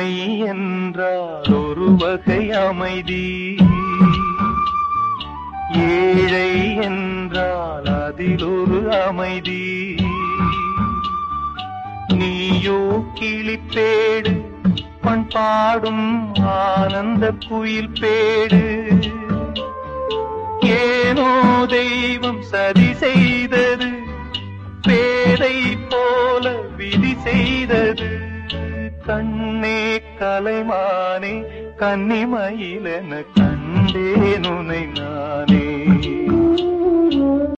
பெண்மை என்றால் ஒரு வகை அமைதி ஏழை என்றால் அதில் ஒரு அமைதி நீயோ கிளிப்பேடு பண் பாடும் ஆனந்த குயில் பேடு ஏனோ தெய்வம் சதி செய்தது பேதை போல விதி செய்தது கண்ணே கலைமானே கன்னிமயிலென கண்டேன் உனை நானே